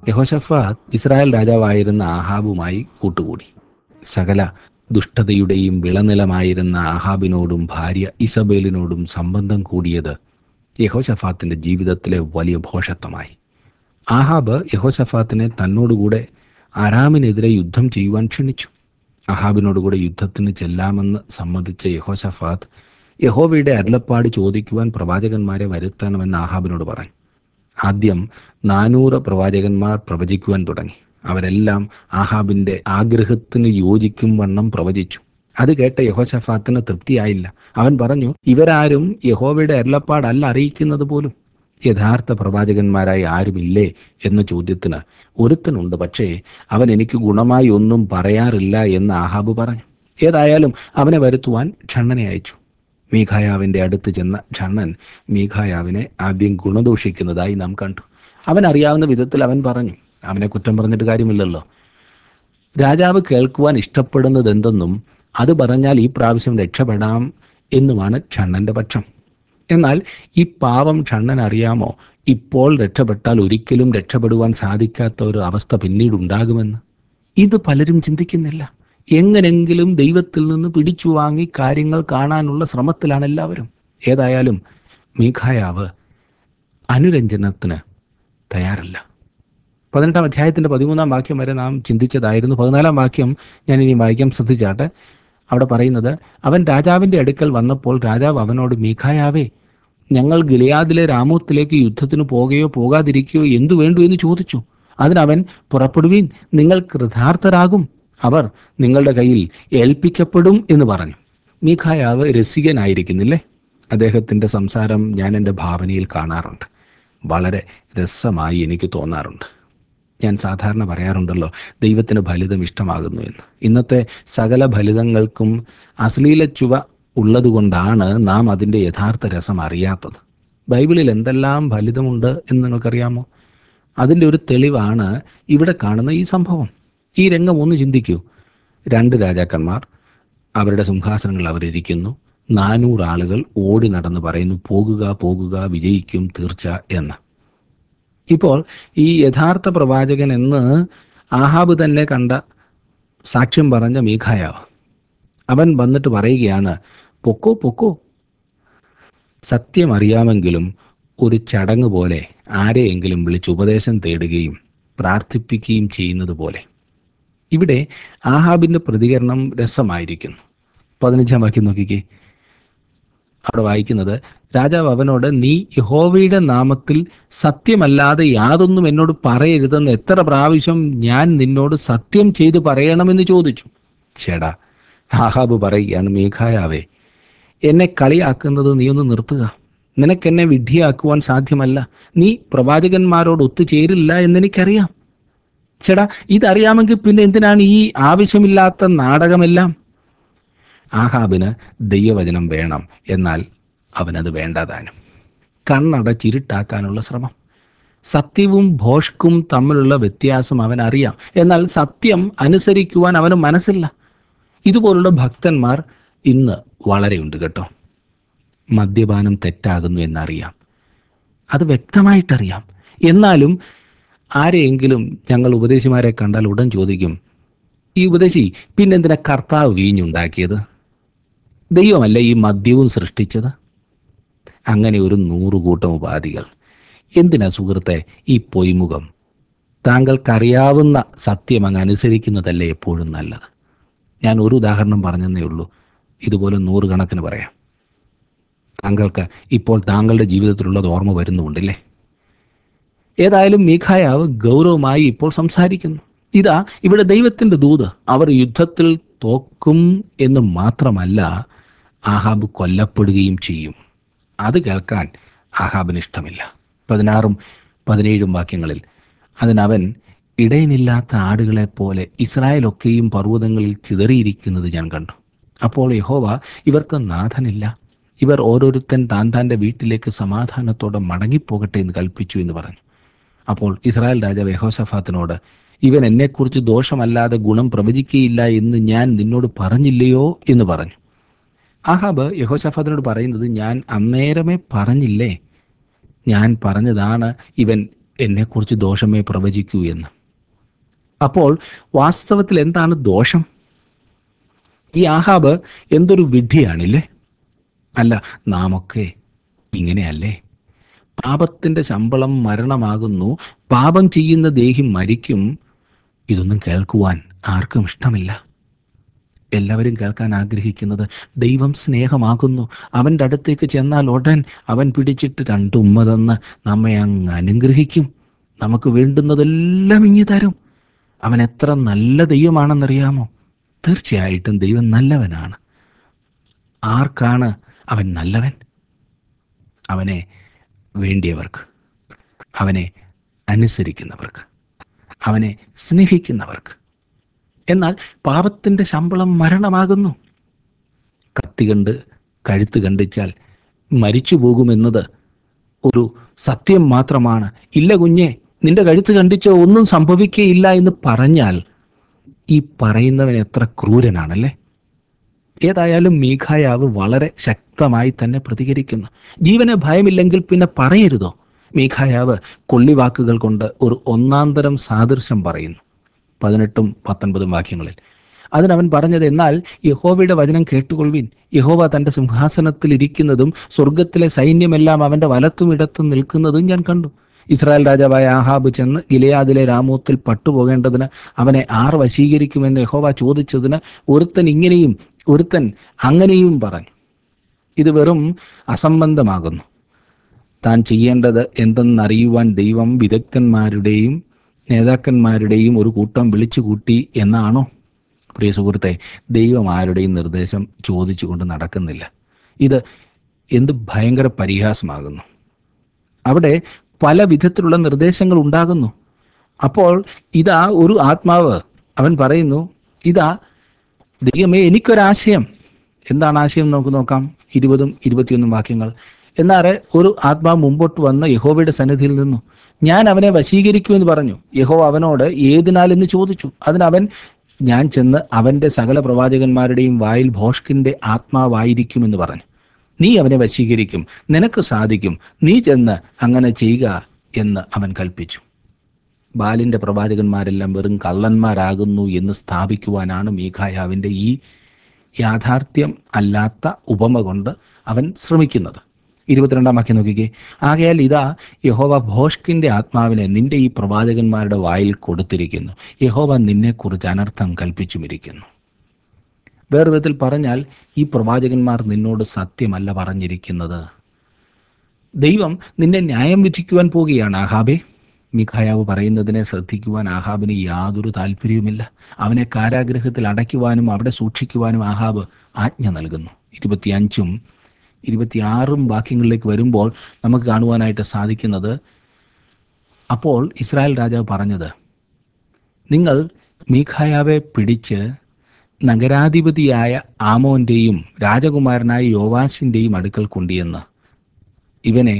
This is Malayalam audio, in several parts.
യഹോഷഫാത്ത് ഇസ്രായേൽ രാജാവായിരുന്ന ആഹാബുമായി കൂട്ടുകൂടി സകല ദുഷ്ടതയുടെയും വിളനിലമായിരുന്ന ആഹാബിനോടും ഭാര്യ ഇസബേലിനോടും സംബന്ധം കൂടിയത് യഹോഷഫാത്തിന്റെ ജീവിതത്തിലെ വലിയ ഭോഷത്വമായി ആഹാബ് യഹോഷഫാത്തിനെ തന്നോടുകൂടെ അരാമിനെതിരെ യുദ്ധം ചെയ്യുവാൻ ക്ഷണിച്ചു അഹാബിനോടുകൂടെ യുദ്ധത്തിന് ചെല്ലാമെന്ന് സമ്മതിച്ച യഹോഷഫാത്ത് യഹോവയുടെ അരുളപ്പാട് ചോദിക്കുവാൻ പ്രവാചകന്മാരെ വരുത്തണമെന്ന് ആഹാബിനോട് പറഞ്ഞു ആദ്യം നാനൂറ് പ്രവാചകന്മാർ പ്രവചിക്കുവാൻ തുടങ്ങി അവരെല്ലാം ആഹാബിന്റെ ആഗ്രഹത്തിന് യോജിക്കും വണ്ണം പ്രവചിച്ചു അത് കേട്ട യഹോഷഫാത്തിന് തൃപ്തിയായില്ല അവൻ പറഞ്ഞു ഇവരാരും യഹോവയുടെ അരുളപ്പാടല്ല അറിയിക്കുന്നത് പോലും യഥാർത്ഥ പ്രവാചകന്മാരായി ആരുമില്ലേ എന്ന ചോദ്യത്തിന് ഒരുത്തനുണ്ട് പക്ഷേ അവൻ എനിക്ക് ഗുണമായി ഒന്നും പറയാറില്ല എന്ന് ആഹാബ് പറഞ്ഞു ഏതായാലും അവനെ വരുത്തുവാൻ ക്ഷണ്ണനെ അയച്ചു മീഖായാവിന്റെ അടുത്ത് ചെന്ന ക്ഷണ്ണൻ മീഖായാവിനെ ആദ്യം ഗുണദോഷിക്കുന്നതായി നാം കണ്ടു അവൻ അറിയാവുന്ന വിധത്തിൽ അവൻ പറഞ്ഞു അവനെ കുറ്റം പറഞ്ഞിട്ട് കാര്യമില്ലല്ലോ രാജാവ് കേൾക്കുവാൻ ഇഷ്ടപ്പെടുന്നത് എന്തെന്നും അത് പറഞ്ഞാൽ ഈ പ്രാവശ്യം രക്ഷപ്പെടാം എന്നുമാണ് ക്ഷണ്ണന്റെ പക്ഷം എന്നാൽ ഈ പാവം ക്ഷണ്ണൻ അറിയാമോ ഇപ്പോൾ രക്ഷപ്പെട്ടാൽ ഒരിക്കലും രക്ഷപ്പെടുവാൻ സാധിക്കാത്ത ഒരു അവസ്ഥ പിന്നീട് ഉണ്ടാകുമെന്ന് ഇത് പലരും ചിന്തിക്കുന്നില്ല എങ്ങനെങ്കിലും ദൈവത്തിൽ നിന്ന് പിടിച്ചു വാങ്ങി കാര്യങ്ങൾ കാണാനുള്ള ശ്രമത്തിലാണ് എല്ലാവരും ഏതായാലും മീഖായാവ് അനുരഞ്ജനത്തിന് തയ്യാറല്ല പതിനെട്ടാം അധ്യായത്തിന്റെ പതിമൂന്നാം വാക്യം വരെ നാം ചിന്തിച്ചതായിരുന്നു പതിനാലാം വാക്യം ഞാൻ ഇനി വായിക്കാം ശ്രദ്ധിച്ചാട്ടെ അവിടെ പറയുന്നത് അവൻ രാജാവിന്റെ അടുക്കൽ വന്നപ്പോൾ രാജാവ് അവനോട് മീഖായാവേ ഞങ്ങൾ ഗിലിയാദിലെ രാമോത്തിലേക്ക് യുദ്ധത്തിന് പോകുകയോ പോകാതിരിക്കുകയോ എന്തു വേണ്ടു എന്ന് ചോദിച്ചു അതിനവൻ പുറപ്പെടുവീൻ നിങ്ങൾ കൃതാർത്ഥരാകും അവർ നിങ്ങളുടെ കയ്യിൽ ഏൽപ്പിക്കപ്പെടും എന്ന് പറഞ്ഞു മീഖായാവ് രസികനായിരിക്കുന്നില്ലേ അദ്ദേഹത്തിന്റെ സംസാരം ഞാൻ എൻ്റെ ഭാവനയിൽ കാണാറുണ്ട് വളരെ രസമായി എനിക്ക് തോന്നാറുണ്ട് ഞാൻ സാധാരണ പറയാറുണ്ടല്ലോ ദൈവത്തിന് ഫലിതം ഇഷ്ടമാകുന്നു എന്ന് ഇന്നത്തെ സകല ഫലിതങ്ങൾക്കും അശ്ലീല ചുവ ഉള്ളതുകൊണ്ടാണ് നാം അതിൻ്റെ യഥാർത്ഥ രസം അറിയാത്തത് ബൈബിളിൽ എന്തെല്ലാം ഫലിതമുണ്ട് എന്ന് നിങ്ങൾക്കറിയാമോ അതിൻ്റെ ഒരു തെളിവാണ് ഇവിടെ കാണുന്ന ഈ സംഭവം ഈ രംഗം ഒന്ന് ചിന്തിക്കൂ രണ്ട് രാജാക്കന്മാർ അവരുടെ സിംഹാസനങ്ങൾ അവരിയ്ക്കുന്നു നാനൂറ് ആളുകൾ ഓടി നടന്ന് പറയുന്നു പോകുക പോകുക വിജയിക്കും തീർച്ച എന്ന് ഇപ്പോൾ ഈ യഥാർത്ഥ പ്രവാചകൻ എന്ന് ആഹാബ് തന്നെ കണ്ട സാക്ഷ്യം പറഞ്ഞ മീഖായാവ് അവൻ വന്നിട്ട് പറയുകയാണ് പൊക്കോ പൊക്കോ സത്യം അറിയാമെങ്കിലും ഒരു ചടങ്ങ് പോലെ ആരെയെങ്കിലും വിളിച്ച് ഉപദേശം തേടുകയും പ്രാർത്ഥിപ്പിക്കുകയും ചെയ്യുന്നത് പോലെ ഇവിടെ ആഹാബിന്റെ പ്രതികരണം രസമായിരിക്കുന്നു പതിനഞ്ചാം വാക്യം നോക്കിക്കേ അവിടെ വായിക്കുന്നത് രാജാവ് അവനോട് നീ യഹോവയുടെ നാമത്തിൽ സത്യമല്ലാതെ യാതൊന്നും എന്നോട് പറയരുതെന്ന് എത്ര പ്രാവശ്യം ഞാൻ നിന്നോട് സത്യം ചെയ്ത് പറയണമെന്ന് ചോദിച്ചു ചേടാ ആഹാബ് പറയുകയാണ് മേഘായാവേ എന്നെ കളിയാക്കുന്നത് നീ ഒന്ന് നിർത്തുക നിനക്കെന്നെ വിഡ്ഢിയാക്കുവാൻ സാധ്യമല്ല നീ പ്രവാചകന്മാരോട് ഒത്തുചേരില്ല എന്നെനിക്കറിയാം ചേടാ ഇതറിയാമെങ്കിൽ പിന്നെ എന്തിനാണ് ഈ ആവശ്യമില്ലാത്ത നാടകമെല്ലാം ആഹാബിന് ദൈവവചനം വേണം എന്നാൽ അവനത് വേണ്ടാതാനും കണ്ണടച്ചിരുട്ടാക്കാനുള്ള ശ്രമം സത്യവും ഭോഷ്കും തമ്മിലുള്ള വ്യത്യാസം അവൻ അറിയാം എന്നാൽ സത്യം അനുസരിക്കുവാൻ അവന് മനസ്സില്ല ഇതുപോലുള്ള ഭക്തന്മാർ ഇന്ന് വളരെയുണ്ട് കേട്ടോ മദ്യപാനം തെറ്റാകുന്നു എന്നറിയാം അത് വ്യക്തമായിട്ടറിയാം എന്നാലും ആരെയെങ്കിലും ഞങ്ങൾ ഉപദേശിമാരെ കണ്ടാൽ ഉടൻ ചോദിക്കും ഈ ഉപദേശി പിന്നെന്തിനാ കർത്താവ് വീഞ്ഞുണ്ടാക്കിയത് ദൈവമല്ല ഈ മദ്യവും സൃഷ്ടിച്ചത് അങ്ങനെ ഒരു നൂറുകൂട്ടം ഉപാധികൾ എന്തിനാ സുഹൃത്തെ ഈ പൊയ്മുഖം താങ്കൾക്കറിയാവുന്ന സത്യം അങ്ങ് അനുസരിക്കുന്നതല്ലേ എപ്പോഴും നല്ലത് ഞാൻ ഒരു ഉദാഹരണം പറഞ്ഞതേ ഉള്ളൂ ഇതുപോലെ നൂറുകണക്കിന് പറയാം താങ്കൾക്ക് ഇപ്പോൾ താങ്കളുടെ ജീവിതത്തിലുള്ളത് ഓർമ്മ വരുന്നുണ്ടല്ലേ ഏതായാലും മീഖായാവ് ഗൗരവമായി ഇപ്പോൾ സംസാരിക്കുന്നു ഇതാ ഇവിടെ ദൈവത്തിന്റെ ദൂത് അവർ യുദ്ധത്തിൽ തോക്കും എന്ന് മാത്രമല്ല ആഹാബ് കൊല്ലപ്പെടുകയും ചെയ്യും അത് കേൾക്കാൻ ആഹാബിന് ഇഷ്ടമില്ല പതിനാറും പതിനേഴും വാക്യങ്ങളിൽ അതിനവൻ ഇടയനില്ലാത്ത ആടുകളെ പോലെ ഇസ്രായേലൊക്കെയും പർവ്വതങ്ങളിൽ ചിതറിയിരിക്കുന്നത് ഞാൻ കണ്ടു അപ്പോൾ യഹോവ ഇവർക്ക് നാഥനില്ല ഇവർ ഓരോരുത്തൻ താൻ താൻ്റെ വീട്ടിലേക്ക് സമാധാനത്തോടെ മടങ്ങിപ്പോകട്ടെ എന്ന് കൽപ്പിച്ചു എന്ന് പറഞ്ഞു അപ്പോൾ ഇസ്രായേൽ രാജാവ് യഹോസഫാത്തിനോട് ഇവൻ എന്നെക്കുറിച്ച് ദോഷമല്ലാതെ ഗുണം പ്രവചിക്കുകയില്ല എന്ന് ഞാൻ നിന്നോട് പറഞ്ഞില്ലയോ എന്ന് പറഞ്ഞു ആഹാബ് യഹോസഫാത്തിനോട് പറയുന്നത് ഞാൻ അന്നേരമേ പറഞ്ഞില്ലേ ഞാൻ പറഞ്ഞതാണ് ഇവൻ എന്നെക്കുറിച്ച് ദോഷമേ പ്രവചിക്കൂ എന്ന് അപ്പോൾ വാസ്തവത്തിൽ എന്താണ് ദോഷം ഈ ആഹാബ് എന്തൊരു വിഡ്ഢിയാണില്ലേ അല്ല നാമൊക്കെ ഇങ്ങനെയല്ലേ പാപത്തിന്റെ ശമ്പളം മരണമാകുന്നു പാപം ചെയ്യുന്ന ദേഹി മരിക്കും ഇതൊന്നും കേൾക്കുവാൻ ആർക്കും ഇഷ്ടമില്ല എല്ലാവരും കേൾക്കാൻ ആഗ്രഹിക്കുന്നത് ദൈവം സ്നേഹമാകുന്നു അവൻ്റെ അടുത്തേക്ക് ചെന്നാൽ ഉടൻ അവൻ പിടിച്ചിട്ട് രണ്ട് ഉമ്മ തന്ന് നമ്മെ അങ്ങ് അനുഗ്രഹിക്കും നമുക്ക് വേണ്ടുന്നതെല്ലാം ഇങ്ങി തരും അവൻ എത്ര നല്ല ദൈവമാണെന്നറിയാമോ തീർച്ചയായിട്ടും ദൈവം നല്ലവനാണ് ആർക്കാണ് അവൻ നല്ലവൻ അവനെ വേണ്ടിയവർക്ക് അവനെ അനുസരിക്കുന്നവർക്ക് അവനെ സ്നേഹിക്കുന്നവർക്ക് എന്നാൽ പാപത്തിൻ്റെ ശമ്പളം മരണമാകുന്നു കത്തി കണ്ട് കഴുത്ത് കണ്ടിച്ചാൽ മരിച്ചു പോകുമെന്നത് ഒരു സത്യം മാത്രമാണ് ഇല്ല കുഞ്ഞെ നിന്റെ കഴുത്ത് കണ്ടിച്ചോ ഒന്നും സംഭവിക്കുകയില്ല എന്ന് പറഞ്ഞാൽ ഈ പറയുന്നവൻ എത്ര ക്രൂരനാണല്ലേ ഏതായാലും മീഖായാവ് വളരെ ശക്തമായി തന്നെ പ്രതികരിക്കുന്നു ജീവന് ഭയമില്ലെങ്കിൽ പിന്നെ പറയരുതോ മീഖായാവ് കൊള്ളിവാക്കുകൾ കൊണ്ട് ഒരു ഒന്നാന്തരം സാദൃശ്യം പറയുന്നു പതിനെട്ടും പത്തൊൻപതും വാക്യങ്ങളിൽ അതിനവൻ പറഞ്ഞത് എന്നാൽ യഹോവയുടെ വചനം കേട്ടുകൊള്ളുവിൻ യഹോവ തന്റെ സിംഹാസനത്തിൽ ഇരിക്കുന്നതും സ്വർഗത്തിലെ സൈന്യമെല്ലാം അവന്റെ വലത്തും ഇടത്തും നിൽക്കുന്നതും ഞാൻ കണ്ടു ഇസ്രായേൽ രാജാവായ ആഹാബ് ചെന്ന് ഗിലയാദിലെ രാമോത്തിൽ പട്ടുപോകേണ്ടതിന് അവനെ ആർ വശീകരിക്കുമെന്ന് യഹോവ ചോദിച്ചതിന് ഒരുത്തൻ ഇങ്ങനെയും ഒരുത്തൻ അങ്ങനെയും പറഞ്ഞു ഇത് വെറും അസംബന്ധമാകുന്നു താൻ ചെയ്യേണ്ടത് എന്തെന്നറിയുവാൻ ദൈവം വിദഗ്ധന്മാരുടെയും നേതാക്കന്മാരുടെയും ഒരു കൂട്ടം വിളിച്ചുകൂട്ടി എന്നാണോ പ്രിയ സുഹൃത്തെ ദൈവം ആരുടെയും നിർദ്ദേശം ചോദിച്ചുകൊണ്ട് നടക്കുന്നില്ല ഇത് എന്ത് ഭയങ്കര പരിഹാസമാകുന്നു അവിടെ പല വിധത്തിലുള്ള നിർദ്ദേശങ്ങൾ ഉണ്ടാകുന്നു അപ്പോൾ ഇതാ ഒരു ആത്മാവ് അവൻ പറയുന്നു ഇതാ ദൈവമേ എനിക്കൊരാശയം എന്താണ് ആശയം നമുക്ക് നോക്കാം ഇരുപതും ഇരുപത്തിയൊന്നും വാക്യങ്ങൾ എന്നാറെ ഒരു ആത്മാവ് മുമ്പോട്ട് വന്ന് യഹോവയുടെ സന്നിധിയിൽ നിന്നു ഞാൻ അവനെ വശീകരിക്കുമെന്ന് പറഞ്ഞു യഹോ അവനോട് ഏതിനാലെന്ന് ചോദിച്ചു അതിനവൻ ഞാൻ ചെന്ന് അവന്റെ സകല പ്രവാചകന്മാരുടെയും വായിൽ ഭോഷ്കിന്റെ ആത്മാവായിരിക്കുമെന്ന് പറഞ്ഞു നീ അവനെ വശീകരിക്കും നിനക്ക് സാധിക്കും നീ ചെന്ന് അങ്ങനെ ചെയ്യുക എന്ന് അവൻ കൽപ്പിച്ചു ബാലിന്റെ പ്രവാചകന്മാരെല്ലാം വെറും കള്ളന്മാരാകുന്നു എന്ന് സ്ഥാപിക്കുവാനാണ് മീഖായാവിൻ്റെ ഈ യാഥാർത്ഥ്യം അല്ലാത്ത ഉപമ കൊണ്ട് അവൻ ശ്രമിക്കുന്നത് ഇരുപത്തിരണ്ടാം വാക്യം നോക്കിക്കേ ആകയാൽ ഇതാ യഹോവ ഭോഷ്കിന്റെ ആത്മാവിനെ നിന്റെ ഈ പ്രവാചകന്മാരുടെ വായിൽ കൊടുത്തിരിക്കുന്നു യഹോവ നിന്നെക്കുറിച്ച് അനർത്ഥം കൽപ്പിച്ചുമിരിക്കുന്നു വേറെ വിധത്തിൽ പറഞ്ഞാൽ ഈ പ്രവാചകന്മാർ നിന്നോട് സത്യമല്ല പറഞ്ഞിരിക്കുന്നത് ദൈവം നിന്നെ ന്യായം വിധിക്കുവാൻ പോവുകയാണ് ആഹാബെ മിഖായാവ് പറയുന്നതിനെ ശ്രദ്ധിക്കുവാൻ ആഹാബിന് യാതൊരു താല്പര്യവുമില്ല അവനെ കാരാഗ്രഹത്തിൽ അടയ്ക്കുവാനും അവിടെ സൂക്ഷിക്കുവാനും ആഹാബ് ആജ്ഞ നൽകുന്നു ഇരുപത്തിയഞ്ചും ഇരുപത്തിയാറും വാക്യങ്ങളിലേക്ക് വരുമ്പോൾ നമുക്ക് കാണുവാനായിട്ട് സാധിക്കുന്നത് അപ്പോൾ ഇസ്രായേൽ രാജാവ് പറഞ്ഞത് നിങ്ങൾ മീഖായാവെ പിടിച്ച് നഗരാധിപതിയായ ആമോന്റെയും രാജകുമാരനായ യോവാശിന്റെയും അടുക്കൽ കൊണ്ടുവന്ന് ഇവനെ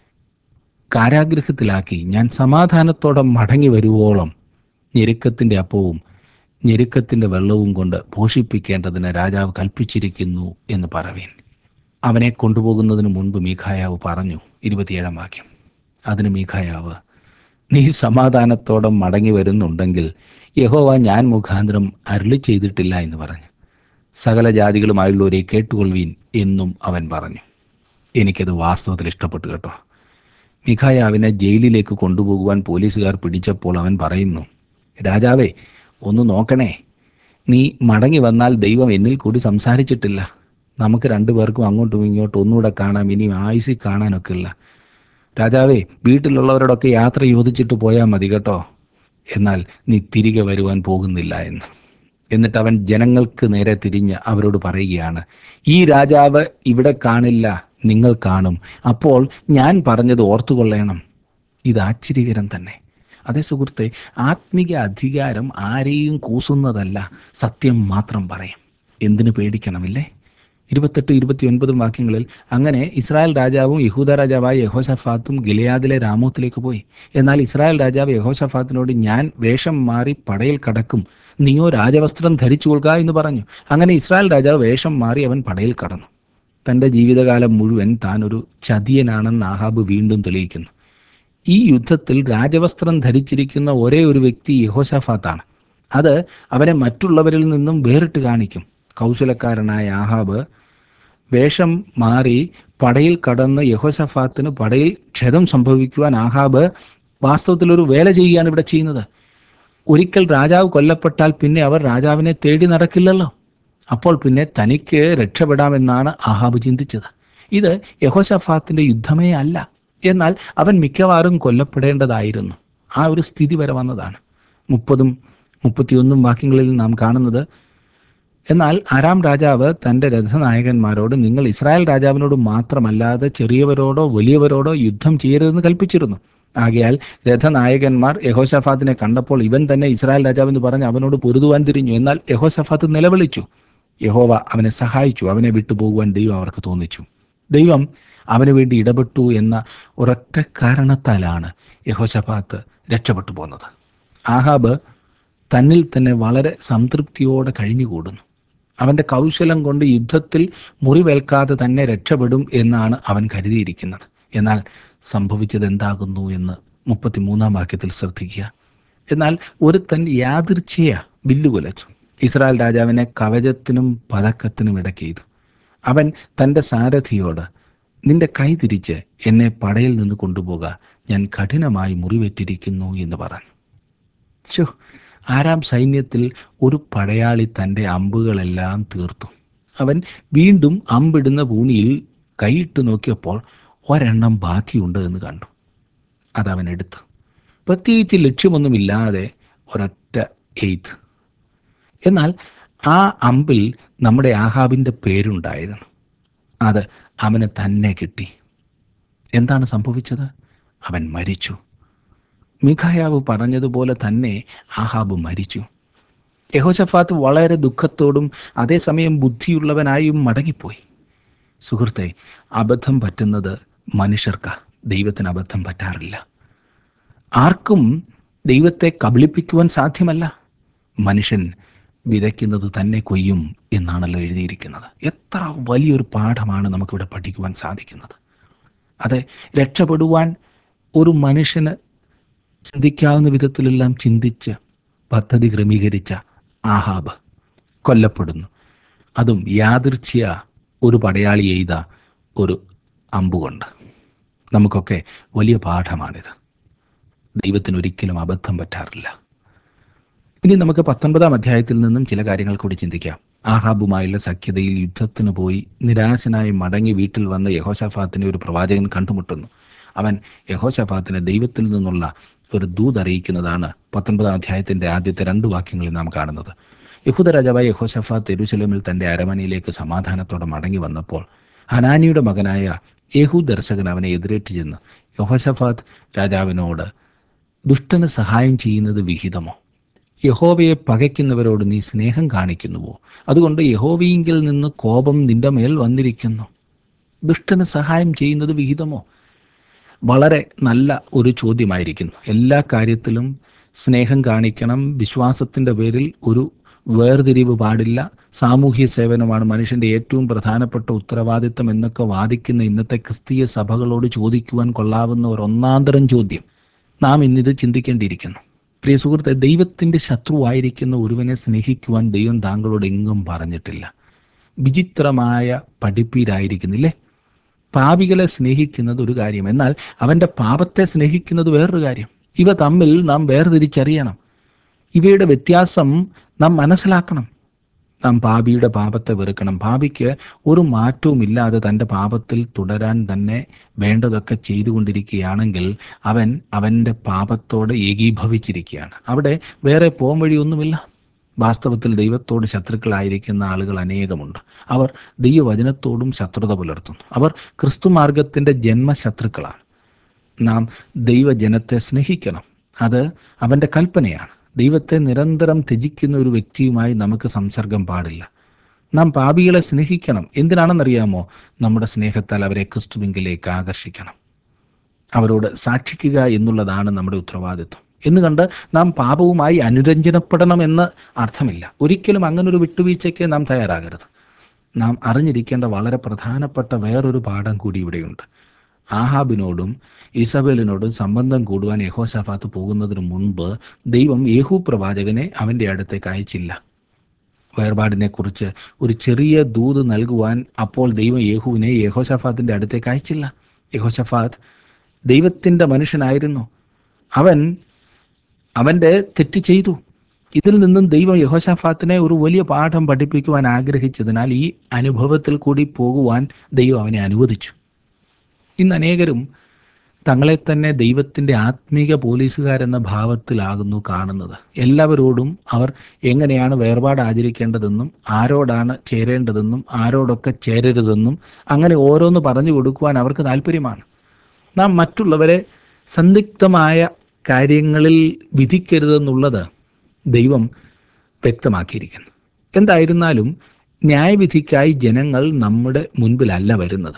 കാരാഗ്രഹത്തിലാക്കി ഞാൻ സമാധാനത്തോടെ മടങ്ങി വരുവോളം ഞെരുക്കത്തിൻ്റെ അപ്പവും ഞെരുക്കത്തിൻ്റെ വെള്ളവും കൊണ്ട് പോഷിപ്പിക്കേണ്ടതിന് രാജാവ് കൽപ്പിച്ചിരിക്കുന്നു എന്ന് പറവീൻ അവനെ കൊണ്ടുപോകുന്നതിന് മുൻപ് മീഖായാവ് പറഞ്ഞു ഇരുപത്തിയേഴാം വാക്യം അതിന് മീഖായാവ് നീ സമാധാനത്തോടെ മടങ്ങി വരുന്നുണ്ടെങ്കിൽ യഹോവ ഞാൻ മുഖാന്തരം അരുളി ചെയ്തിട്ടില്ല എന്ന് പറഞ്ഞു സകല ജാതികളുമായുള്ളവരെ കേട്ടുകൊള്ളുവീൻ എന്നും അവൻ പറഞ്ഞു എനിക്കത് വാസ്തവത്തിൽ ഇഷ്ടപ്പെട്ടു കേട്ടോ മിഖായാവിനെ ജയിലിലേക്ക് കൊണ്ടുപോകുവാൻ പോലീസുകാർ പിടിച്ചപ്പോൾ അവൻ പറയുന്നു രാജാവേ ഒന്ന് നോക്കണേ നീ മടങ്ങി വന്നാൽ ദൈവം എന്നിൽ കൂടി സംസാരിച്ചിട്ടില്ല നമുക്ക് രണ്ടുപേർക്കും അങ്ങോട്ടും ഇങ്ങോട്ടും ഒന്നുകൂടെ കാണാം ഇനി ആയുസി കാണാനൊക്കെ ഇല്ല രാജാവേ വീട്ടിലുള്ളവരോടൊക്കെ യാത്ര ചോദിച്ചിട്ട് പോയാൽ മതി കേട്ടോ എന്നാൽ നീ തിരികെ വരുവാൻ പോകുന്നില്ല എന്ന് എന്നിട്ട് അവൻ ജനങ്ങൾക്ക് നേരെ തിരിഞ്ഞ് അവരോട് പറയുകയാണ് ഈ രാജാവ് ഇവിടെ കാണില്ല നിങ്ങൾ കാണും അപ്പോൾ ഞാൻ പറഞ്ഞത് ഓർത്തുകൊള്ളണം ഇത് ആശ്ചര്യകരം തന്നെ അതേ സുഹൃത്തെ ആത്മിക അധികാരം ആരെയും കൂസുന്നതല്ല സത്യം മാത്രം പറയും എന്തിനു പേടിക്കണമില്ലേ ഇരുപത്തെട്ട് ഇരുപത്തി ഒൻപതും വാക്യങ്ങളിൽ അങ്ങനെ ഇസ്രായേൽ രാജാവും യഹൂദ രാജാവായ യഹോഷഫാത്തും ഗിലയാദിലെ രാമോത്തിലേക്ക് പോയി എന്നാൽ ഇസ്രായേൽ രാജാവ് യഹോഷഫാത്തിനോട് ഞാൻ വേഷം മാറി പടയിൽ കടക്കും നീയോ രാജവസ്ത്രം ധരിച്ചു കൊള്ളുക എന്ന് പറഞ്ഞു അങ്ങനെ ഇസ്രായേൽ രാജാവ് വേഷം മാറി അവൻ പടയിൽ കടന്നു തൻ്റെ ജീവിതകാലം മുഴുവൻ താൻ ഒരു ചതിയനാണെന്ന് ആഹാബ് വീണ്ടും തെളിയിക്കുന്നു ഈ യുദ്ധത്തിൽ രാജവസ്ത്രം ധരിച്ചിരിക്കുന്ന ഒരേ ഒരു വ്യക്തി യഹോഷാഫാത്താണ് അത് അവനെ മറ്റുള്ളവരിൽ നിന്നും വേറിട്ട് കാണിക്കും കൗശലക്കാരനായ ആഹാബ് വേഷം മാറി പടയിൽ കടന്ന് യഹോഷഫാത്തിന് പടയിൽ ക്ഷതം സംഭവിക്കുവാൻ ആഹാബ് വാസ്തവത്തിൽ ഒരു വേല ചെയ്യുകയാണ് ഇവിടെ ചെയ്യുന്നത് ഒരിക്കൽ രാജാവ് കൊല്ലപ്പെട്ടാൽ പിന്നെ അവർ രാജാവിനെ തേടി നടക്കില്ലല്ലോ അപ്പോൾ പിന്നെ തനിക്ക് രക്ഷപ്പെടാമെന്നാണ് ആഹാബ് ചിന്തിച്ചത് ഇത് യഹോഷഫാത്തിന്റെ യുദ്ധമേ അല്ല എന്നാൽ അവൻ മിക്കവാറും കൊല്ലപ്പെടേണ്ടതായിരുന്നു ആ ഒരു സ്ഥിതി വരെ വന്നതാണ് മുപ്പതും മുപ്പത്തിയൊന്നും വാക്യങ്ങളിൽ നാം കാണുന്നത് എന്നാൽ ആരാം രാജാവ് തന്റെ രഥനായകന്മാരോട് നിങ്ങൾ ഇസ്രായേൽ രാജാവിനോട് മാത്രമല്ലാതെ ചെറിയവരോടോ വലിയവരോടോ യുദ്ധം ചെയ്യരുതെന്ന് കൽപ്പിച്ചിരുന്നു ആകയാൽ രഥനായകന്മാർ യഹോഷഫാത്തിനെ കണ്ടപ്പോൾ ഇവൻ തന്നെ ഇസ്രായേൽ രാജാവെന്ന് പറഞ്ഞ് അവനോട് പൊരുതുവാൻ തിരിഞ്ഞു എന്നാൽ യഹോഷഫാത്ത് നിലവിളിച്ചു യഹോവ അവനെ സഹായിച്ചു അവനെ വിട്ടുപോകുവാൻ ദൈവം അവർക്ക് തോന്നിച്ചു ദൈവം അവന് വേണ്ടി ഇടപെട്ടു എന്ന ഒരൊറ്റ കാരണത്താലാണ് യഹോഷഫാത്ത് രക്ഷപ്പെട്ടു പോന്നത് ആഹാബ് തന്നിൽ തന്നെ വളരെ സംതൃപ്തിയോടെ കഴിഞ്ഞുകൂടുന്നു അവന്റെ കൗശലം കൊണ്ട് യുദ്ധത്തിൽ മുറിവേൽക്കാതെ തന്നെ രക്ഷപ്പെടും എന്നാണ് അവൻ കരുതിയിരിക്കുന്നത് എന്നാൽ സംഭവിച്ചത് എന്താകുന്നു എന്ന് മുപ്പത്തിമൂന്നാം വാക്യത്തിൽ ശ്രദ്ധിക്കുക എന്നാൽ ഒരുത്തൻ യാദൃച്ഛയ വില്ലുകുലച്ചു ഇസ്രായേൽ രാജാവിനെ കവചത്തിനും പതക്കത്തിനും ഇടയ്ക്കെയ്തു അവൻ തൻ്റെ സാരഥിയോട് നിന്റെ കൈ തിരിച്ച് എന്നെ പടയിൽ നിന്ന് കൊണ്ടുപോക ഞാൻ കഠിനമായി മുറിവേറ്റിരിക്കുന്നു എന്ന് പറഞ്ഞു ശോ ആരാം സൈന്യത്തിൽ ഒരു പടയാളി തൻ്റെ അമ്പുകളെല്ലാം തീർത്തു അവൻ വീണ്ടും അമ്പിടുന്ന ഭൂമിയിൽ കൈയിട്ട് നോക്കിയപ്പോൾ ഒരെണ്ണം ബാക്കിയുണ്ട് എന്ന് കണ്ടു അതവൻ എടുത്തു പ്രത്യേകിച്ച് ലക്ഷ്യമൊന്നുമില്ലാതെ ഒരൊറ്റ എയ്ത്ത് എന്നാൽ ആ അമ്പിൽ നമ്മുടെ ആഹാബിൻ്റെ പേരുണ്ടായിരുന്നു അത് അവന് തന്നെ കിട്ടി എന്താണ് സംഭവിച്ചത് അവൻ മരിച്ചു മിഖായാവ് പറഞ്ഞതുപോലെ തന്നെ ആഹാബ് മരിച്ചു യഹോഷഫാത്ത് വളരെ ദുഃഖത്തോടും അതേസമയം ബുദ്ധിയുള്ളവനായും മടങ്ങിപ്പോയി സുഹൃത്തെ അബദ്ധം പറ്റുന്നത് മനുഷ്യർക്ക ദൈവത്തിന് അബദ്ധം പറ്റാറില്ല ആർക്കും ദൈവത്തെ കബളിപ്പിക്കുവാൻ സാധ്യമല്ല മനുഷ്യൻ വിതയ്ക്കുന്നത് തന്നെ കൊയ്യും എന്നാണല്ലോ എഴുതിയിരിക്കുന്നത് എത്ര വലിയൊരു പാഠമാണ് നമുക്കിവിടെ പഠിക്കുവാൻ സാധിക്കുന്നത് അതെ രക്ഷപ്പെടുവാൻ ഒരു മനുഷ്യന് ചിന്തിക്കാവുന്ന വിധത്തിലെല്ലാം ചിന്തിച്ച് പദ്ധതി ക്രമീകരിച്ച ആഹാബ് കൊല്ലപ്പെടുന്നു അതും യാദൃച്ഛ്യ ഒരു പടയാളി എയ്ത ഒരു അമ്പുകൊണ്ട് നമുക്കൊക്കെ വലിയ പാഠമാണിത് ദൈവത്തിന് ഒരിക്കലും അബദ്ധം പറ്റാറില്ല ഇനി നമുക്ക് പത്തൊൻപതാം അധ്യായത്തിൽ നിന്നും ചില കാര്യങ്ങൾ കൂടി ചിന്തിക്കാം ആഹാബുമായുള്ള സഖ്യതയിൽ യുദ്ധത്തിന് പോയി നിരാശനായി മടങ്ങി വീട്ടിൽ വന്ന യഹോഷഫാത്തിനെ ഒരു പ്രവാചകൻ കണ്ടുമുട്ടുന്നു അവൻ യഹോഷഫാത്തിനെ ദൈവത്തിൽ നിന്നുള്ള ഒരു ദൂത് അറിയിക്കുന്നതാണ് പത്തൊൻപതാം അധ്യായത്തിന്റെ ആദ്യത്തെ രണ്ട് വാക്യങ്ങളിൽ നാം കാണുന്നത് യഹൂദ രാജാവായ യഹോഷഫാത്ത് എരുസലേമിൽ തന്റെ അരമനയിലേക്ക് സമാധാനത്തോടെ മടങ്ങി വന്നപ്പോൾ ഹനാനിയുടെ മകനായ യഹൂ ദർശകൻ അവനെ എതിരേറ്റ് ചെന്ന് യഹോഷഫാത്ത് രാജാവിനോട് ദുഷ്ടന് സഹായം ചെയ്യുന്നത് വിഹിതമോ യഹോവയെ പകയ്ക്കുന്നവരോട് നീ സ്നേഹം കാണിക്കുന്നുവോ അതുകൊണ്ട് യഹോവയിങ്കിൽ നിന്ന് കോപം നിന്റെ മേൽ വന്നിരിക്കുന്നു ദുഷ്ടന് സഹായം ചെയ്യുന്നത് വിഹിതമോ വളരെ നല്ല ഒരു ചോദ്യമായിരിക്കുന്നു എല്ലാ കാര്യത്തിലും സ്നേഹം കാണിക്കണം വിശ്വാസത്തിൻ്റെ പേരിൽ ഒരു വേർതിരിവ് പാടില്ല സാമൂഹ്യ സേവനമാണ് മനുഷ്യൻ്റെ ഏറ്റവും പ്രധാനപ്പെട്ട ഉത്തരവാദിത്തം എന്നൊക്കെ വാദിക്കുന്ന ഇന്നത്തെ ക്രിസ്തീയ സഭകളോട് ചോദിക്കുവാൻ കൊള്ളാവുന്ന ഒരു ഒന്നാന്തരം ചോദ്യം നാം ഇന്നിത് ചിന്തിക്കേണ്ടിയിരിക്കുന്നു പ്രിയ സുഹൃത്തെ ദൈവത്തിൻ്റെ ശത്രുവായിരിക്കുന്ന ഒരുവനെ സ്നേഹിക്കുവാൻ ദൈവം താങ്കളോട് എങ്ങും പറഞ്ഞിട്ടില്ല വിചിത്രമായ പഠിപ്പീരായിരിക്കുന്നില്ലേ പാപികളെ സ്നേഹിക്കുന്നത് ഒരു കാര്യം എന്നാൽ അവൻ്റെ പാപത്തെ സ്നേഹിക്കുന്നത് വേറൊരു കാര്യം ഇവ തമ്മിൽ നാം വേർതിരിച്ചറിയണം ഇവയുടെ വ്യത്യാസം നാം മനസ്സിലാക്കണം നാം പാപിയുടെ പാപത്തെ വെറുക്കണം പാപിക്ക് ഒരു മാറ്റവും ഇല്ലാതെ തൻ്റെ പാപത്തിൽ തുടരാൻ തന്നെ വേണ്ടതൊക്കെ ചെയ്തുകൊണ്ടിരിക്കുകയാണെങ്കിൽ അവൻ അവൻ്റെ പാപത്തോട് ഏകീഭവിച്ചിരിക്കുകയാണ് അവിടെ വേറെ പോം വഴിയൊന്നുമില്ല വാസ്തവത്തിൽ ദൈവത്തോട് ശത്രുക്കളായിരിക്കുന്ന ആളുകൾ അനേകമുണ്ട് അവർ ദൈവവചനത്തോടും ശത്രുത പുലർത്തുന്നു അവർ ക്രിസ്തുമാർഗത്തിൻ്റെ ജന്മശത്രുക്കളാണ് നാം ദൈവജനത്തെ സ്നേഹിക്കണം അത് അവൻ്റെ കൽപ്പനയാണ് ദൈവത്തെ നിരന്തരം ത്യജിക്കുന്ന ഒരു വ്യക്തിയുമായി നമുക്ക് സംസർഗം പാടില്ല നാം പാപികളെ സ്നേഹിക്കണം എന്തിനാണെന്നറിയാമോ നമ്മുടെ സ്നേഹത്താൽ അവരെ ക്രിസ്തുവിങ്കിലേക്ക് ആകർഷിക്കണം അവരോട് സാക്ഷിക്കുക എന്നുള്ളതാണ് നമ്മുടെ ഉത്തരവാദിത്വം എന്ന് കണ്ട് നാം പാപവുമായി അനുരഞ്ജനപ്പെടണമെന്ന് അർത്ഥമില്ല ഒരിക്കലും അങ്ങനൊരു വിട്ടുവീഴ്ചയ്ക്ക് നാം തയ്യാറാകരുത് നാം അറിഞ്ഞിരിക്കേണ്ട വളരെ പ്രധാനപ്പെട്ട വേറൊരു പാഠം കൂടി ഇവിടെയുണ്ട് ആഹാബിനോടും ഇസബേലിനോടും സംബന്ധം കൂടുവാൻ യഹോശാഫാത്ത് പോകുന്നതിന് മുൻപ് ദൈവം യേഹു പ്രവാചകനെ അവൻ്റെ അടുത്തേക്ക് അയച്ചില്ല വേർപാടിനെ കുറിച്ച് ഒരു ചെറിയ ദൂത് നൽകുവാൻ അപ്പോൾ ദൈവം യേഹുവിനെ യഹോഷഫാത്തിന്റെ അടുത്തേക്ക് അയച്ചില്ല യഹോഷഫാത്ത് ദൈവത്തിൻ്റെ മനുഷ്യനായിരുന്നു അവൻ അവൻ്റെ തെറ്റ് ചെയ്തു ഇതിൽ നിന്നും ദൈവം യഹോഷാഫാത്തിനെ ഒരു വലിയ പാഠം പഠിപ്പിക്കുവാൻ ആഗ്രഹിച്ചതിനാൽ ഈ അനുഭവത്തിൽ കൂടി പോകുവാൻ ദൈവം അവനെ അനുവദിച്ചു ഇന്ന് അനേകരും തങ്ങളെ തന്നെ ദൈവത്തിൻ്റെ ആത്മീക പോലീസുകാരെന്ന ഭാവത്തിലാകുന്നു കാണുന്നത് എല്ലാവരോടും അവർ എങ്ങനെയാണ് വേർപാട് ആചരിക്കേണ്ടതെന്നും ആരോടാണ് ചേരേണ്ടതെന്നും ആരോടൊക്കെ ചേരരുതെന്നും അങ്ങനെ ഓരോന്ന് പറഞ്ഞു കൊടുക്കുവാൻ അവർക്ക് താല്പര്യമാണ് നാം മറ്റുള്ളവരെ സന്ദിഗ്ധമായ കാര്യങ്ങളിൽ വിധിക്കരുതെന്നുള്ളത് ദൈവം വ്യക്തമാക്കിയിരിക്കുന്നു എന്തായിരുന്നാലും ന്യായവിധിക്കായി ജനങ്ങൾ നമ്മുടെ മുൻപിലല്ല വരുന്നത്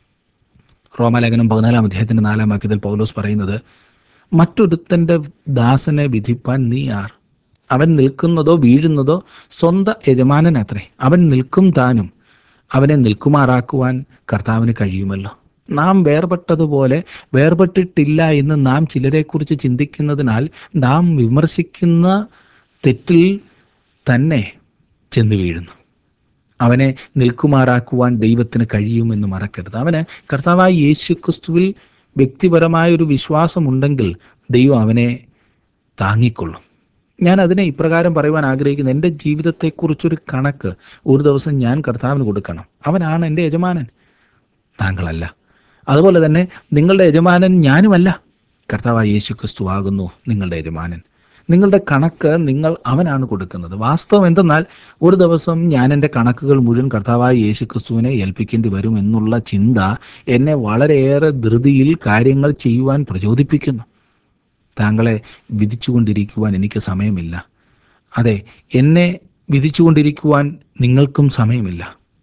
റോമലേഖനം പതിനാലാം അധ്യായത്തിന്റെ നാലാം വാക്യത്തിൽ പൗലോസ് പറയുന്നത് മറ്റൊരുത്തൻ്റെ ദാസനെ വിധിപ്പാൻ നീ ആർ അവൻ നിൽക്കുന്നതോ വീഴുന്നതോ സ്വന്ത യജമാനനത്രേ അവൻ നിൽക്കും താനും അവനെ നിൽക്കുമാറാക്കുവാൻ കർത്താവിന് കഴിയുമല്ലോ നാം വേർപെട്ടതുപോലെ വേർപെട്ടിട്ടില്ല എന്ന് നാം ചിലരെക്കുറിച്ച് ചിന്തിക്കുന്നതിനാൽ നാം വിമർശിക്കുന്ന തെറ്റിൽ തന്നെ ചെന്ന് വീഴുന്നു അവനെ നിൽക്കുമാറാക്കുവാൻ ദൈവത്തിന് കഴിയുമെന്ന് മറക്കരുത് അവന് കർത്താവായ യേശു ക്രിസ്തുവിൽ വ്യക്തിപരമായ ഒരു വിശ്വാസമുണ്ടെങ്കിൽ ദൈവം അവനെ താങ്ങിക്കൊള്ളും ഞാൻ അതിനെ ഇപ്രകാരം പറയുവാൻ ആഗ്രഹിക്കുന്നു എൻ്റെ ജീവിതത്തെക്കുറിച്ചൊരു കണക്ക് ഒരു ദിവസം ഞാൻ കർത്താവിന് കൊടുക്കണം അവനാണ് എൻ്റെ യജമാനൻ താങ്കളല്ല അതുപോലെ തന്നെ നിങ്ങളുടെ യജമാനൻ ഞാനുമല്ല കർത്താവായ യേശു ക്രിസ്തു ആകുന്നു നിങ്ങളുടെ യജമാനൻ നിങ്ങളുടെ കണക്ക് നിങ്ങൾ അവനാണ് കൊടുക്കുന്നത് വാസ്തവം എന്തെന്നാൽ ഒരു ദിവസം ഞാൻ എൻ്റെ കണക്കുകൾ മുഴുവൻ കർത്താവായ യേശു ക്രിസ്തുവിനെ ഏൽപ്പിക്കേണ്ടി വരും എന്നുള്ള ചിന്ത എന്നെ വളരെയേറെ ധൃതിയിൽ കാര്യങ്ങൾ ചെയ്യുവാൻ പ്രചോദിപ്പിക്കുന്നു താങ്കളെ വിധിച്ചുകൊണ്ടിരിക്കുവാൻ എനിക്ക് സമയമില്ല അതെ എന്നെ വിധിച്ചുകൊണ്ടിരിക്കുവാൻ നിങ്ങൾക്കും സമയമില്ല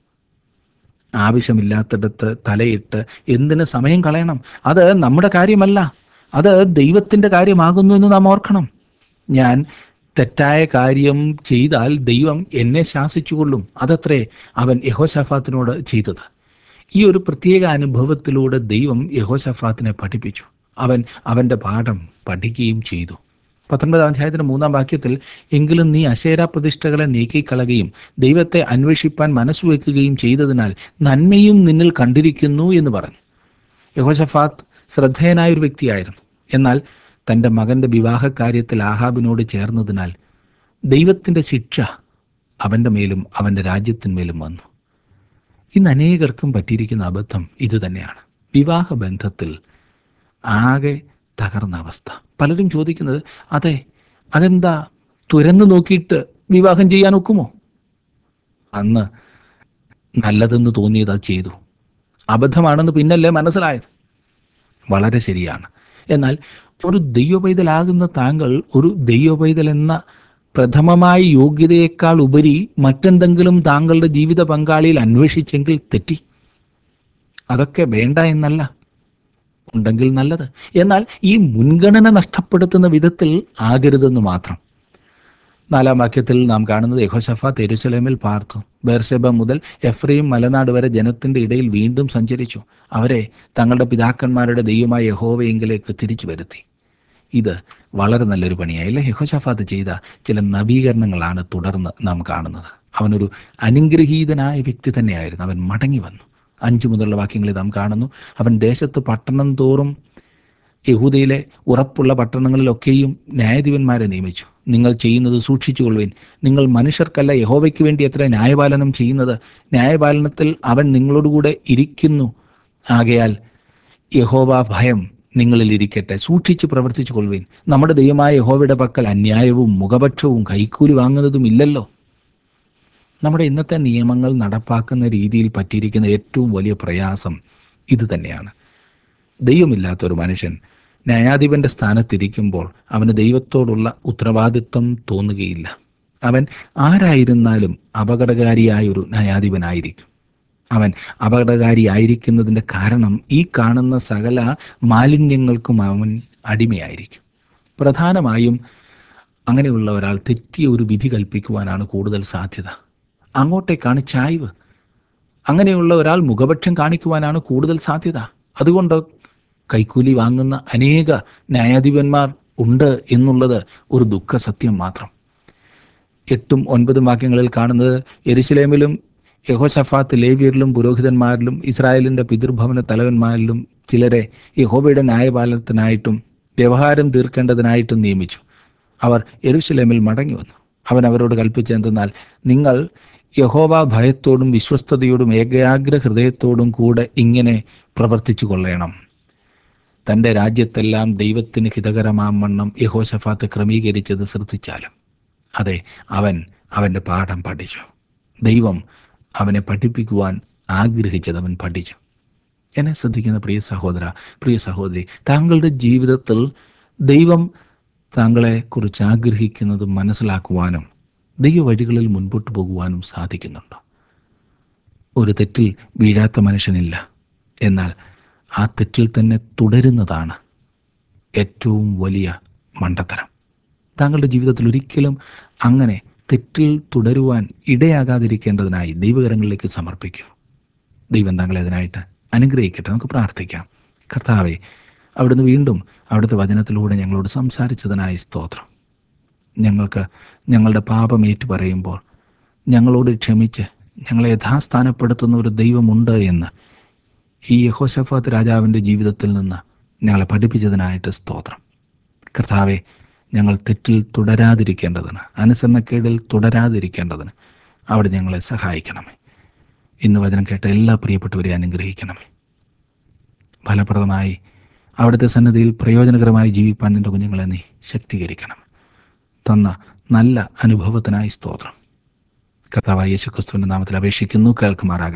ആവശ്യമില്ലാത്തിടത്ത് തലയിട്ട് എന്തിന് സമയം കളയണം അത് നമ്മുടെ കാര്യമല്ല അത് ദൈവത്തിൻ്റെ കാര്യമാകുന്നു എന്ന് നാം ഓർക്കണം ഞാൻ തെറ്റായ കാര്യം ചെയ്താൽ ദൈവം എന്നെ ശാസിച്ചുകൊള്ളും അതത്രേ അവൻ യഹോഷഫാത്തിനോട് ചെയ്തത് ഈ ഒരു പ്രത്യേക അനുഭവത്തിലൂടെ ദൈവം യഹോഷഫാത്തിനെ പഠിപ്പിച്ചു അവൻ അവൻ്റെ പാഠം പഠിക്കുകയും ചെയ്തു പത്തൊൻപതാം അധ്യായത്തിന്റെ മൂന്നാം വാക്യത്തിൽ എങ്കിലും നീ അശേര പ്രതിഷ്ഠകളെ നീക്കിക്കളയുകയും ദൈവത്തെ അന്വേഷിപ്പാൻ മനസ്സുവെക്കുകയും ചെയ്തതിനാൽ നന്മയും നിന്നിൽ കണ്ടിരിക്കുന്നു എന്ന് പറഞ്ഞു യഹോഷഫാത്ത് ശ്രദ്ധേയനായ ഒരു വ്യക്തിയായിരുന്നു എന്നാൽ തൻ്റെ മകൻ്റെ വിവാഹകാര്യത്തിൽ ആഹാബിനോട് ചേർന്നതിനാൽ ദൈവത്തിൻ്റെ ശിക്ഷ അവൻ്റെ മേലും അവൻ്റെ രാജ്യത്തിന്മേലും വന്നു ഇന്ന് അനേകർക്കും പറ്റിയിരിക്കുന്ന അബദ്ധം ഇതുതന്നെയാണ് വിവാഹ ബന്ധത്തിൽ ആകെ തകർന്ന അവസ്ഥ പലരും ചോദിക്കുന്നത് അതെ അതെന്താ തുരന്നു നോക്കിയിട്ട് വിവാഹം ചെയ്യാൻ ഒക്കുമോ അന്ന് നല്ലതെന്ന് തോന്നിയത് അത് ചെയ്തു അബദ്ധമാണെന്ന് പിന്നല്ലേ മനസ്സിലായത് വളരെ ശരിയാണ് എന്നാൽ ഒരു ദൈവപൈതലാകുന്ന താങ്കൾ ഒരു ദൈവപൈതൽ എന്ന പ്രഥമമായ യോഗ്യതയേക്കാൾ ഉപരി മറ്റെന്തെങ്കിലും താങ്കളുടെ ജീവിത പങ്കാളിയിൽ അന്വേഷിച്ചെങ്കിൽ തെറ്റി അതൊക്കെ വേണ്ട എന്നല്ല ഉണ്ടെങ്കിൽ നല്ലത് എന്നാൽ ഈ മുൻഗണന നഷ്ടപ്പെടുത്തുന്ന വിധത്തിൽ ആകരുതെന്ന് മാത്രം നാലാം വാക്യത്തിൽ നാം കാണുന്നത് യഹോഷഫ തെരുസലേമിൽ പാർത്തു ബേർഷെബ മുതൽ എഫ്രയും മലനാട് വരെ ജനത്തിന്റെ ഇടയിൽ വീണ്ടും സഞ്ചരിച്ചു അവരെ തങ്ങളുടെ പിതാക്കന്മാരുടെ ദൈവമായ യഹോവയെങ്കിലേക്ക് തിരിച്ചു വരുത്തി ഇത് വളരെ നല്ലൊരു പണിയായില്ലേ യഹോഷഫാത്ത് ചെയ്ത ചില നവീകരണങ്ങളാണ് തുടർന്ന് നാം കാണുന്നത് അവനൊരു അനുഗ്രഹീതനായ വ്യക്തി തന്നെയായിരുന്നു അവൻ മടങ്ങി വന്നു അഞ്ചു മുതലുള്ള വാക്യങ്ങളിൽ നാം കാണുന്നു അവൻ ദേശത്ത് പട്ടണം തോറും യഹൂദയിലെ ഉറപ്പുള്ള പട്ടണങ്ങളിലൊക്കെയും ന്യായാധിപന്മാരെ നിയമിച്ചു നിങ്ങൾ ചെയ്യുന്നത് സൂക്ഷിച്ചുകൊള്ളുവിൻ നിങ്ങൾ മനുഷ്യർക്കല്ല യഹോവയ്ക്ക് വേണ്ടി എത്ര ന്യായപാലനം ചെയ്യുന്നത് ന്യായപാലനത്തിൽ അവൻ നിങ്ങളോടുകൂടെ ഇരിക്കുന്നു ആകയാൽ യഹോവ ഭയം നിങ്ങളിൽ ഇരിക്കട്ടെ സൂക്ഷിച്ച് പ്രവർത്തിച്ചു കൊള്ളുവിൻ നമ്മുടെ ദൈവമായ യഹോവയുടെ പക്കൽ അന്യായവും മുഖപക്ഷവും കൈക്കൂലി വാങ്ങുന്നതും ഇല്ലല്ലോ നമ്മുടെ ഇന്നത്തെ നിയമങ്ങൾ നടപ്പാക്കുന്ന രീതിയിൽ പറ്റിയിരിക്കുന്ന ഏറ്റവും വലിയ പ്രയാസം ഇത് തന്നെയാണ് ദൈവമില്ലാത്ത ഒരു മനുഷ്യൻ ന്യായാധിപന്റെ സ്ഥാനത്തിരിക്കുമ്പോൾ അവന് ദൈവത്തോടുള്ള ഉത്തരവാദിത്വം തോന്നുകയില്ല അവൻ ആരായിരുന്നാലും അപകടകാരിയായ ഒരു ന്യായാധിപനായിരിക്കും അവൻ അപകടകാരിയായിരിക്കുന്നതിൻ്റെ കാരണം ഈ കാണുന്ന സകല മാലിന്യങ്ങൾക്കും അവൻ അടിമയായിരിക്കും പ്രധാനമായും അങ്ങനെയുള്ള ഒരാൾ തെറ്റിയ ഒരു വിധി കൽപ്പിക്കുവാനാണ് കൂടുതൽ സാധ്യത അങ്ങോട്ടേക്കാണ് ചായ്വ് അങ്ങനെയുള്ള ഒരാൾ മുഖപക്ഷം കാണിക്കുവാനാണ് കൂടുതൽ സാധ്യത അതുകൊണ്ട് കൈക്കൂലി വാങ്ങുന്ന അനേക ന്യായാധിപന്മാർ ഉണ്ട് എന്നുള്ളത് ഒരു ദുഃഖസത്യം മാത്രം എട്ടും ഒൻപതും വാക്യങ്ങളിൽ കാണുന്നത് എരുശലേമിലും യഹോഷഫാത്ത് ലേവ്യരിലും പുരോഹിതന്മാരിലും ഇസ്രായേലിന്റെ പിതൃഭവന തലവന്മാരിലും ചിലരെ യഹോബയുടെ ന്യായപാലനത്തിനായിട്ടും വ്യവഹാരം തീർക്കേണ്ടതിനായിട്ടും നിയമിച്ചു അവർ എരുശലേമിൽ മടങ്ങി വന്നു അവൻ അവരോട് കൽപ്പിച്ചെന്തെന്നാൽ നിങ്ങൾ യഹോവ ഭയത്തോടും വിശ്വസ്തയോടും ഏകാഗ്ര ഹൃദയത്തോടും കൂടെ ഇങ്ങനെ പ്രവർത്തിച്ചു കൊള്ളണം തൻ്റെ രാജ്യത്തെല്ലാം ദൈവത്തിന് ഹിതകരമാം വണ്ണം യഹോശഫാത്ത് ക്രമീകരിച്ചത് ശ്രദ്ധിച്ചാലും അതെ അവൻ അവൻ്റെ പാഠം പഠിച്ചു ദൈവം അവനെ പഠിപ്പിക്കുവാൻ ആഗ്രഹിച്ചത് അവൻ പഠിച്ചു എന്നെ ശ്രദ്ധിക്കുന്ന പ്രിയ സഹോദര പ്രിയ സഹോദരി താങ്കളുടെ ജീവിതത്തിൽ ദൈവം താങ്കളെ കുറിച്ച് ആഗ്രഹിക്കുന്നത് മനസ്സിലാക്കുവാനും ദൈവവഴികളിൽ മുൻപോട്ട് പോകുവാനും സാധിക്കുന്നുണ്ടോ ഒരു തെറ്റിൽ വീഴാത്ത മനുഷ്യനില്ല എന്നാൽ ആ തെറ്റിൽ തന്നെ തുടരുന്നതാണ് ഏറ്റവും വലിയ മണ്ടത്തരം താങ്കളുടെ ജീവിതത്തിൽ ഒരിക്കലും അങ്ങനെ തെറ്റിൽ തുടരുവാൻ ഇടയാകാതിരിക്കേണ്ടതിനായി ദൈവകരങ്ങളിലേക്ക് സമർപ്പിക്കൂ ദൈവം താങ്കളെ അതിനായിട്ട് അനുഗ്രഹിക്കട്ടെ നമുക്ക് പ്രാർത്ഥിക്കാം കർത്താവെ അവിടുന്ന് വീണ്ടും അവിടുത്തെ വചനത്തിലൂടെ ഞങ്ങളോട് സംസാരിച്ചതിനായി സ്തോത്രം ഞങ്ങൾക്ക് ഞങ്ങളുടെ പാപം ഏറ്റു പറയുമ്പോൾ ഞങ്ങളോട് ക്ഷമിച്ച് ഞങ്ങളെ യഥാസ്ഥാനപ്പെടുത്തുന്ന ഒരു ദൈവമുണ്ട് എന്ന് ഈ യഹോശഫാത്ത് രാജാവിൻ്റെ ജീവിതത്തിൽ നിന്ന് ഞങ്ങളെ പഠിപ്പിച്ചതിനായിട്ട് സ്തോത്രം കർത്താവെ ഞങ്ങൾ തെറ്റിൽ തുടരാതിരിക്കേണ്ടതിന് അനുസരണക്കേടിൽ തുടരാതിരിക്കേണ്ടതിന് അവിടെ ഞങ്ങളെ സഹായിക്കണമേ ഇന്ന് വചനം കേട്ട എല്ലാ പ്രിയപ്പെട്ടവരെ അനുഗ്രഹിക്കണമേ ഫലപ്രദമായി അവിടുത്തെ സന്നദ്ധിയിൽ പ്രയോജനകരമായി ജീവിപ്പാൻ നിന്റെ കുഞ്ഞുങ്ങളെ നീ ശക്തീകരിക്കണം തന്ന നല്ല അനുഭവത്തിനായി സ്തോത്രം കർത്താവായ യേശു ക്രിസ്തുവിൻ്റെ നാമത്തിൽ അപേക്ഷിക്കുന്നു കേൾക്കുമാറാകണം